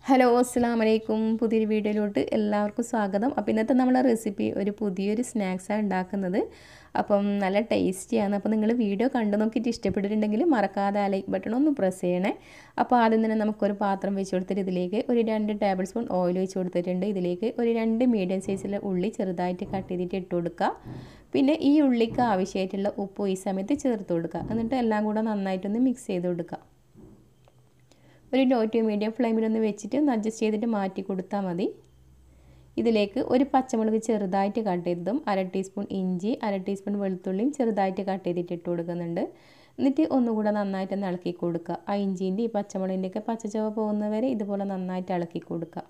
hello അസ്സാം വലൈക്കും പുതിയൊരു വീഡിയോയിലോട്ട് എല്ലാവർക്കും സ്വാഗതം അപ്പോൾ ഇന്നത്തെ നമ്മളെ റെസിപ്പി ഒരു പുതിയൊരു സ്നാക്സാണ് ഉണ്ടാക്കുന്നത് അപ്പം നല്ല ടേസ്റ്റിയാണ് അപ്പോൾ നിങ്ങൾ വീഡിയോ കണ്ടു നോക്കിയിട്ട് ഇഷ്ടപ്പെട്ടിട്ടുണ്ടെങ്കിൽ മറക്കാതെ ആ ലൈക്ക് ബട്ടൺ ഒന്ന് പ്രസ് ചെയ്യണേ അപ്പോൾ ആദ്യം തന്നെ നമുക്കൊരു പാത്രം വെച്ച് കൊടുത്തിട്ട് ഇതിലേക്ക് ഒരു രണ്ട് ടേബിൾ സ്പൂൺ ഓയിൽ വെച്ച് കൊടുത്തിട്ടുണ്ട് ഇതിലേക്ക് ഒരു രണ്ട് മീഡിയം സൈസിലെ ഉള്ളി ചെറുതായിട്ട് കട്ട് ചെയ്തിട്ട് ഇട്ട് കൊടുക്കുക പിന്നെ ഈ ഉള്ളിക്ക് ആവശ്യമായിട്ടുള്ള ഉപ്പ് ഈ സമയത്ത് ചേർത്ത് കൊടുക്കുക എന്നിട്ട് എല്ലാം കൂടെ നന്നായിട്ടൊന്ന് മിക്സ് ചെയ്ത് കൊടുക്കുക ഒരു ലോ ടു മീഡിയം ഫ്ലെയിമിലൊന്ന് വെച്ചിട്ട് ഒന്ന് അഡ്ജസ്റ്റ് ചെയ്തിട്ട് മാറ്റി കൊടുത്താൽ മതി ഇതിലേക്ക് ഒരു പച്ചമുളക് ചെറുതായിട്ട് കട്ട് ചെയ്തതും അര ടീസ്പൂൺ ഇഞ്ചി അര ടീസ്പൂൺ വെളുത്തുള്ളിയും ചെറുതായിട്ട് കട്ട് ചെയ്തിട്ട് ഇട്ട് കൊടുക്കുന്നുണ്ട് എന്നിട്ട് ഒന്നുകൂടെ നന്നായിട്ട് ഒന്ന് ഇളക്കി കൊടുക്കുക ആ ഇഞ്ചിൻ്റെ ഈ പച്ചമുളകിൻ്റെയൊക്കെ പച്ചച്ചവ പോകുന്നവരെ ഇതുപോലെ നന്നായിട്ട് ഇളക്കി കൊടുക്കുക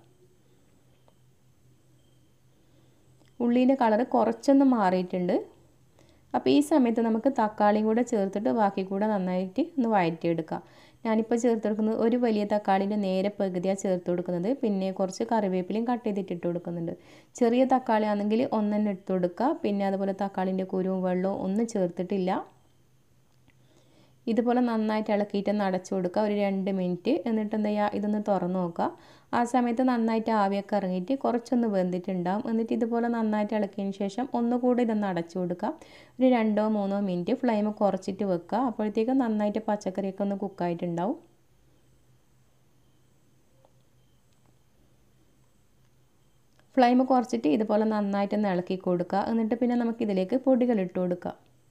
ഉള്ളീൻ്റെ കളറ് കുറച്ചൊന്ന് മാറിയിട്ടുണ്ട് അപ്പോൾ ഈ സമയത്ത് നമുക്ക് തക്കാളിയും കൂടെ ചേർത്തിട്ട് ബാക്കി കൂടെ നന്നായിട്ട് ഒന്ന് വഴറ്റിയെടുക്കാം ഞാനിപ്പോൾ ചേർത്ത് കൊടുക്കുന്നത് ഒരു വലിയ തക്കാളിൻ്റെ നേരെ പകുതിയാണ് ചേർത്ത് കൊടുക്കുന്നത് പിന്നെ കുറച്ച് കറിവേപ്പിലയും കട്ട് ചെയ്തിട്ട് ഇട്ട് കൊടുക്കുന്നുണ്ട് ചെറിയ തക്കാളി ആണെങ്കിൽ ഒന്നെണ്ണം ഇട്ട് കൊടുക്കുക പിന്നെ അതുപോലെ തക്കാളിൻ്റെ കുരുവും വെള്ളവും ഒന്നും ചേർത്തിട്ടില്ല ഇതുപോലെ നന്നായിട്ട് ഇളക്കിയിട്ട് ഒന്ന് അടച്ചു കൊടുക്കുക ഒരു രണ്ട് മിനിറ്റ് എന്നിട്ട് എന്താ ചെയ്യുക ഇതൊന്ന് തുറന്ന് നോക്കുക ആ സമയത്ത് നന്നായിട്ട് ആവിയൊക്കെ ഇറങ്ങിയിട്ട് കുറച്ചൊന്ന് വെന്തിട്ടുണ്ടാവും എന്നിട്ട് ഇതുപോലെ നന്നായിട്ട് ഇളക്കിയതിന് ശേഷം ഒന്നുകൂടി ഇതൊന്ന് അടച്ചു കൊടുക്കുക ഒരു രണ്ടോ മൂന്നോ മിനിറ്റ് ഫ്ലെയിം കുറച്ചിട്ട് വെക്കുക അപ്പോഴത്തേക്കും നന്നായിട്ട് പച്ചക്കറിയൊക്കെ ഒന്ന് കുക്കായിട്ടുണ്ടാവും ഫ്ലെയിം കുറച്ചിട്ട് ഇതുപോലെ നന്നായിട്ടൊന്ന് ഇളക്കി കൊടുക്കുക എന്നിട്ട് പിന്നെ നമുക്ക് ഇതിലേക്ക് പൊടികൾ ഇട്ട് കൊടുക്കുക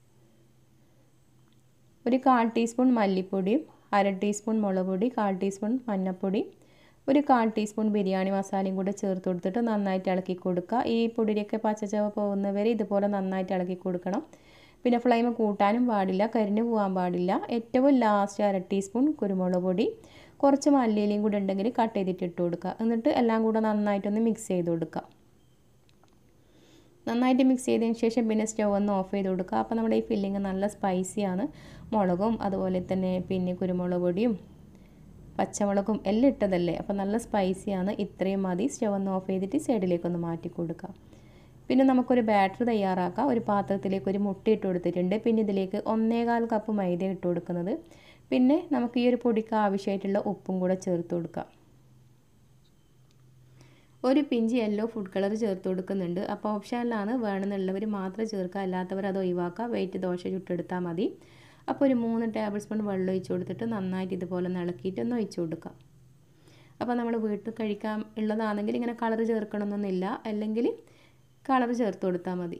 ഒരു കാൽ ടീസ്പൂൺ മല്ലിപ്പൊടിയും അര ടീസ്പൂൺ മുളക് പൊടി കാൽ ടീസ്പൂൺ മഞ്ഞൾപ്പൊടി ഒരു കാൽ ടീസ്പൂൺ ബിരിയാണി മസാലയും കൂടെ ചേർത്ത് കൊടുത്തിട്ട് നന്നായിട്ട് ഇളക്കി കൊടുക്കുക ഈ പൊടിയൊക്കെ പച്ചച്ചവ പോകുന്നവരെ ഇതുപോലെ നന്നായിട്ട് ഇളക്കി കൊടുക്കണം പിന്നെ ഫ്ലെയിം കൂട്ടാനും പാടില്ല കരിഞ്ഞു പോകാൻ പാടില്ല ഏറ്റവും ലാസ്റ്റ് അര ടീസ്പൂൺ കുരുമുളക് പൊടി കുറച്ച് മല്ലിയിലയും കൂടെ ഉണ്ടെങ്കിൽ കട്ട് ചെയ്തിട്ട് ഇട്ട് കൊടുക്കുക എന്നിട്ട് എല്ലാം കൂടെ നന്നായിട്ടൊന്ന് മിക്സ് ചെയ്ത് കൊടുക്കുക നന്നായിട്ട് മിക്സ് ചെയ്തതിന് ശേഷം പിന്നെ സ്റ്റവ് ഒന്ന് ഓഫ് ചെയ്ത് കൊടുക്കുക അപ്പോൾ നമ്മുടെ ഈ ഫില്ലിങ് നല്ല സ്പൈസിയാണ് മുളകും അതുപോലെ തന്നെ പിന്നെ കുരുമുളക് പൊടിയും പച്ചമുളകും എല്ലാം ഇട്ടതല്ലേ അപ്പോൾ നല്ല സ്പൈസിയാണ് ഇത്രയും മതി സ്റ്റവ് ഒന്ന് ഓഫ് ചെയ്തിട്ട് സൈഡിലേക്കൊന്ന് മാറ്റി കൊടുക്കുക പിന്നെ നമുക്കൊരു ബാറ്റർ തയ്യാറാക്കാം ഒരു പാത്രത്തിലേക്ക് ഒരു മുട്ട ഇട്ട് കൊടുത്തിട്ടുണ്ട് പിന്നെ ഇതിലേക്ക് ഒന്നേകാൽ കപ്പ് മൈദ ഇട്ട് കൊടുക്കുന്നത് പിന്നെ നമുക്ക് ഈ ഒരു പൊടിക്ക് ആവശ്യമായിട്ടുള്ള ഉപ്പും കൂടെ ചേർത്ത് കൊടുക്കാം ഒരു പിഞ്ച് യെല്ലോ ഫുഡ് കളർ ചേർത്ത് കൊടുക്കുന്നുണ്ട് അപ്പോൾ ഓപ്ഷനിലാണ് വേണമെന്നുള്ളവർ മാത്രം ചേർക്കുക അല്ലാത്തവർ അത് ഒഴിവാക്കുക വെയിറ്റ് ദോശ ചുട്ടെടുത്താൽ മതി അപ്പോൾ ഒരു മൂന്ന് ടേബിൾ സ്പൂൺ വെള്ളം ഒഴിച്ച് കൊടുത്തിട്ട് നന്നായിട്ട് ഇതുപോലെ ഇളക്കിയിട്ട് ഒന്ന് ഒഴിച്ച് കൊടുക്കുക അപ്പോൾ നമ്മൾ വീട്ടിൽ കഴിക്കാൻ ഉള്ളതാണെങ്കിൽ ഇങ്ങനെ കളർ ചേർക്കണമെന്നൊന്നുമില്ല അല്ലെങ്കിൽ കളർ ചേർത്ത് കൊടുത്താൽ മതി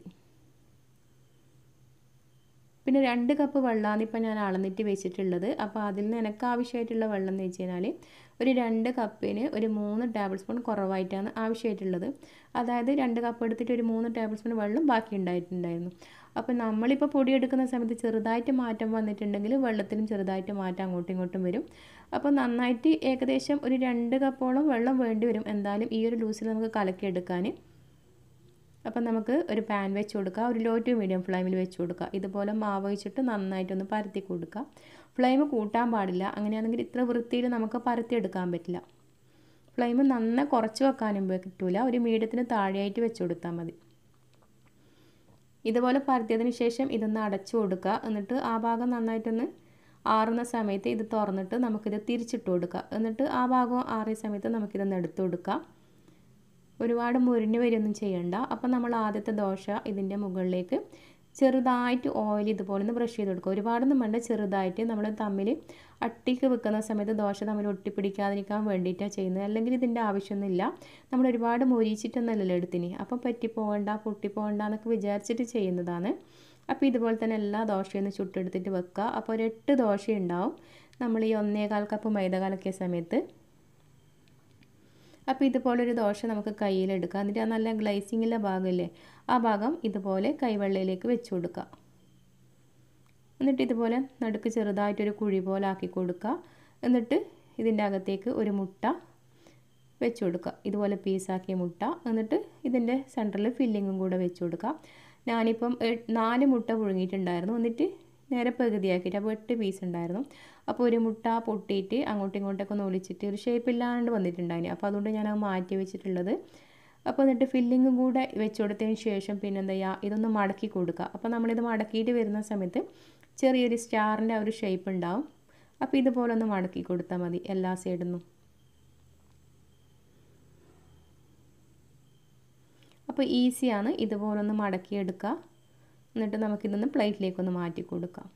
പിന്നെ രണ്ട് കപ്പ് വെള്ളമാണ് ഇപ്പോൾ ഞാൻ അളന്നിട്ട് വെച്ചിട്ടുള്ളത് അപ്പോൾ അതിൽ നിന്ന് എനിക്ക് ആവശ്യമായിട്ടുള്ള വെള്ളം എന്ന് വെച്ച് കഴിഞ്ഞാൽ ഒരു രണ്ട് കപ്പിന് ഒരു മൂന്ന് ടേബിൾ സ്പൂൺ കുറവായിട്ടാണ് ആവശ്യമായിട്ടുള്ളത് അതായത് രണ്ട് കപ്പ് എടുത്തിട്ട് ഒരു മൂന്ന് ടേബിൾ സ്പൂൺ വെള്ളം ബാക്കി ഉണ്ടായിട്ടുണ്ടായിരുന്നു അപ്പോൾ നമ്മളിപ്പോൾ പൊടി എടുക്കുന്ന സമയത്ത് ചെറുതായിട്ട് മാറ്റം വന്നിട്ടുണ്ടെങ്കിൽ വെള്ളത്തിലും ചെറുതായിട്ട് മാറ്റം അങ്ങോട്ടും ഇങ്ങോട്ടും വരും അപ്പോൾ നന്നായിട്ട് ഏകദേശം ഒരു രണ്ട് കപ്പോളം വെള്ളം വേണ്ടി വരും എന്തായാലും ഈ ഒരു ലൂസിൽ നമുക്ക് കലക്കിയെടുക്കാൻ അപ്പം നമുക്ക് ഒരു പാൻ വെച്ച് കൊടുക്കുക ഒരു ലോ ടു മീഡിയം ഫ്ലെയിമിൽ വെച്ച് കൊടുക്കുക ഇതുപോലെ മാവ് വെച്ചിട്ട് നന്നായിട്ടൊന്ന് പരത്തി കൊടുക്കുക ഫ്ലെയിം കൂട്ടാൻ പാടില്ല അങ്ങനെയാണെങ്കിൽ ഇത്ര വൃത്തിയിൽ നമുക്ക് പരത്തിയെടുക്കാൻ പറ്റില്ല ഫ്ലെയിം നന്നായി കുറച്ച് വെക്കാനും പറ്റില്ല ഒരു മീഡിയത്തിന് താഴെയായിട്ട് വെച്ച് കൊടുത്താൽ മതി ഇതുപോലെ പരത്തിയതിന് ശേഷം ഇതൊന്ന് അടച്ചു കൊടുക്കുക എന്നിട്ട് ആ ഭാഗം നന്നായിട്ടൊന്ന് ആറുന്ന സമയത്ത് ഇത് തുറന്നിട്ട് നമുക്കിത് തിരിച്ചിട്ട് കൊടുക്കുക എന്നിട്ട് ആ ഭാഗം ആറിയ സമയത്ത് നമുക്കിതൊന്ന് എടുത്തു കൊടുക്കാം ഒരുപാട് മുരിഞ്ഞ് വരികയൊന്നും ചെയ്യണ്ട അപ്പം നമ്മൾ ആദ്യത്തെ ദോശ ഇതിൻ്റെ മുകളിലേക്ക് ചെറുതായിട്ട് ഓയിൽ ഇതുപോലെ ഒന്ന് ബ്രഷ് ചെയ്ത് കൊടുക്കുക ഒരുപാടൊന്നും വേണ്ട ചെറുതായിട്ട് നമ്മൾ തമ്മിൽ അട്ടിക്ക് വെക്കുന്ന സമയത്ത് ദോശ തമ്മിൽ ഒട്ടിപ്പിടിക്കാതിരിക്കാൻ വേണ്ടിയിട്ടാണ് ചെയ്യുന്നത് അല്ലെങ്കിൽ ഇതിൻ്റെ ആവശ്യമൊന്നുമില്ല നമ്മൾ ഒരുപാട് മൊരിച്ചിട്ടൊന്നുമല്ലല്ലോ എടുത്തിന് അപ്പം പറ്റിപ്പോകണ്ട പൊട്ടിപ്പോകണ്ട എന്നൊക്കെ വിചാരിച്ചിട്ട് ചെയ്യുന്നതാണ് അപ്പോൾ ഇതുപോലെ തന്നെ എല്ലാ ദോശയും ഒന്ന് ചുട്ടെടുത്തിട്ട് വെക്കുക അപ്പോൾ ഒരു എട്ട് ദോശ ഉണ്ടാവും നമ്മൾ ഈ ഒന്നേകാൽ കപ്പ് മൈദ കലക്കിയ സമയത്ത് അപ്പോൾ ഇതുപോലൊരു ദോശ നമുക്ക് കയ്യിലെടുക്കാം എന്നിട്ട് ആ നല്ല ഗ്ലൈസിങ്ങിലെ ഭാഗമില്ലേ ആ ഭാഗം ഇതുപോലെ കൈവെള്ളയിലേക്ക് വെച്ച് കൊടുക്കുക എന്നിട്ട് ഇതുപോലെ നടുക്ക് ചെറുതായിട്ടൊരു കുഴി പോലെ ആക്കി കൊടുക്കുക എന്നിട്ട് ഇതിൻ്റെ അകത്തേക്ക് ഒരു മുട്ട വെച്ച് കൊടുക്കുക ഇതുപോലെ പീസാക്കിയ മുട്ട എന്നിട്ട് ഇതിൻ്റെ സെൻറ്ററിൽ ഫില്ലിങ്ങും കൂടെ വെച്ച് കൊടുക്കുക ഞാനിപ്പം നാല് മുട്ട പുഴുങ്ങിയിട്ടുണ്ടായിരുന്നു എന്നിട്ട് നേരെ പകുതിയാക്കിയിട്ട് അപ്പോൾ എട്ട് പീസ് ഉണ്ടായിരുന്നു അപ്പോൾ ഒരു മുട്ട പൊട്ടിയിട്ട് അങ്ങോട്ടും ഇങ്ങോട്ടൊക്കെ ഒന്ന് ഒളിച്ചിട്ട് ഒരു ഷേപ്പ് ഇല്ലാണ്ട് വന്നിട്ടുണ്ടായിന് അപ്പോൾ അതുകൊണ്ട് ഞാൻ അത് മാറ്റി വെച്ചിട്ടുള്ളത് അപ്പോൾ എന്നിട്ട് ഫില്ലിങ്ങും കൂടെ വെച്ച് കൊടുത്തതിന് ശേഷം പിന്നെ എന്താ ചെയ്യുക ഇതൊന്ന് മടക്കി കൊടുക്കുക അപ്പോൾ നമ്മളിത് മടക്കിയിട്ട് വരുന്ന സമയത്ത് ചെറിയൊരു സ്റ്റാറിൻ്റെ ആ ഒരു ഷേപ്പ് ഉണ്ടാവും അപ്പോൾ ഇതുപോലെ ഒന്ന് മടക്കി കൊടുത്താൽ മതി എല്ലാ സൈഡിൽ നിന്നും അപ്പോൾ ഈസിയാണ് ഇതുപോലെ ഒന്ന് മടക്കിയെടുക്കുക എന്നിട്ട് നമുക്കിതൊന്ന് പ്ലേറ്റിലേക്കൊന്ന് മാറ്റി കൊടുക്കാം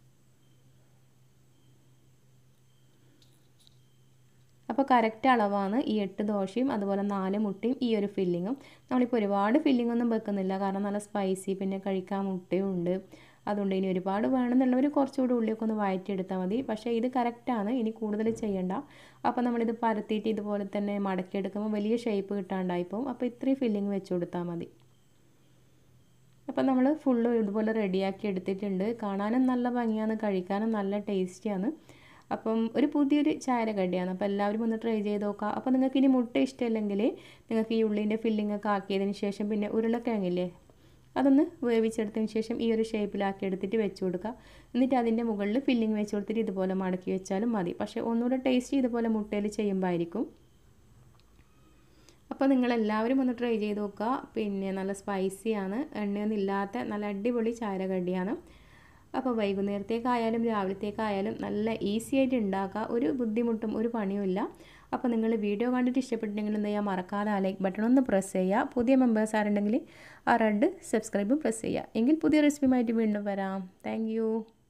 അപ്പോൾ കറക്റ്റ് അളവാണ് ഈ എട്ട് ദോശയും അതുപോലെ നാല് മുട്ടയും ഈ ഒരു ഫില്ലിങ്ങും നമ്മളിപ്പോൾ ഒരുപാട് ഫില്ലിംഗ് ഒന്നും വെക്കുന്നില്ല കാരണം നല്ല സ്പൈസി പിന്നെ കഴിക്കാൻ മുട്ടയും ഉണ്ട് അതുകൊണ്ട് ഇനി ഒരുപാട് വേണമെന്നുള്ളവർ കുറച്ചുകൂടി ഉള്ളിയൊക്കെ ഒന്ന് വഴറ്റിയെടുത്താൽ മതി പക്ഷേ ഇത് കറക്റ്റാണ് ഇനി കൂടുതൽ ചെയ്യണ്ട അപ്പോൾ നമ്മളിത് പരത്തിയിട്ട് ഇതുപോലെ തന്നെ മടക്കിയെടുക്കുമ്പോൾ വലിയ ഷേപ്പ് കിട്ടാണ്ടായിപ്പോവും അപ്പോൾ ഇത്രയും ഫില്ലിങ് വെച്ച് കൊടുത്താൽ മതി അപ്പം നമ്മൾ ഫുള്ള് ഇതുപോലെ റെഡിയാക്കി എടുത്തിട്ടുണ്ട് കാണാനും നല്ല ഭംഗിയാണ് കഴിക്കാനും നല്ല ടേസ്റ്റിയാണ് അപ്പം ഒരു പുതിയൊരു ചാര കടിയാണ് അപ്പോൾ എല്ലാവരും ഒന്ന് ട്രൈ ചെയ്ത് നോക്കുക അപ്പോൾ നിങ്ങൾക്ക് ഇനി മുട്ട ഇഷ്ടമല്ലെങ്കിൽ നിങ്ങൾക്ക് ഈ ഉള്ളിൻ്റെ ഫില്ലിംഗ് ഒക്കെ ആക്കിയതിന് ശേഷം പിന്നെ ഉരുളക്കിഴങ്ങില്ലേ അതൊന്ന് വേവിച്ചെടുത്തതിന് ശേഷം ഈ ഒരു ഷേപ്പിലാക്കി എടുത്തിട്ട് വെച്ച് കൊടുക്കുക എന്നിട്ട് അതിൻ്റെ മുകളിൽ ഫില്ലിംഗ് വെച്ച് കൊടുത്തിട്ട് ഇതുപോലെ മടക്കി വെച്ചാലും മതി പക്ഷേ ഒന്നുകൂടെ ടേസ്റ്റ് ഇതുപോലെ മുട്ടയിൽ ചെയ്യുമ്പോൾ ആയിരിക്കും അപ്പോൾ നിങ്ങളെല്ലാവരും ഒന്ന് ട്രൈ ചെയ്ത് നോക്കുക പിന്നെ നല്ല സ്പൈസിയാണ് എണ്ണയൊന്നും ഇല്ലാത്ത നല്ല അടിപൊളി ചാര കടിയാണ് അപ്പോൾ വൈകുന്നേരത്തേക്കായാലും രാവിലത്തേക്കായാലും നല്ല ഈസി ആയിട്ട് ഉണ്ടാക്കുക ഒരു ബുദ്ധിമുട്ടും ഒരു പണിയുമില്ല അപ്പോൾ നിങ്ങൾ വീഡിയോ കണ്ടിട്ട് ഇഷ്ടപ്പെട്ടിട്ടുണ്ടെങ്കിൽ എന്ത് ചെയ്യുക മറക്കാതെ ആ ലൈക്ക് ബട്ടൺ ഒന്ന് പ്രസ് ചെയ്യുക പുതിയ മെമ്പേഴ്സ് ആരുണ്ടെങ്കിൽ ആ റെഡ് സബ്സ്ക്രൈബും പ്രസ് ചെയ്യുക എങ്കിൽ പുതിയ റെസിപ്പിയുമായിട്ട് വീണ്ടും വരാം താങ്ക്